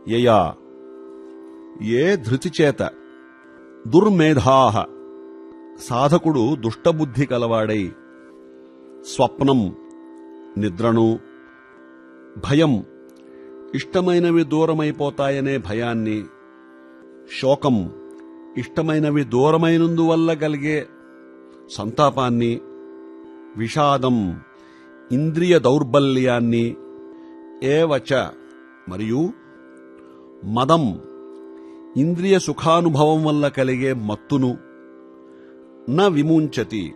యయా ఏ ధృతి చేత దుర్మేధాహ సాధకుడు దుష్టబుద్ధి కలవాడై స్వప్నం నిద్రను భయం ఇష్టమైనవి దూరమైపోతాయనే భయాన్ని శోకం ఇష్టమైనవి దూరమైనందువల్ల కలిగే సంతాపాన్ని విషాదం ఇంద్రియ దౌర్బల్యాన్ని ఏవచ మరియు మదం ఇంద్రియ సుఖానుభవం వల్ల కలిగే మత్తును న విముంచతి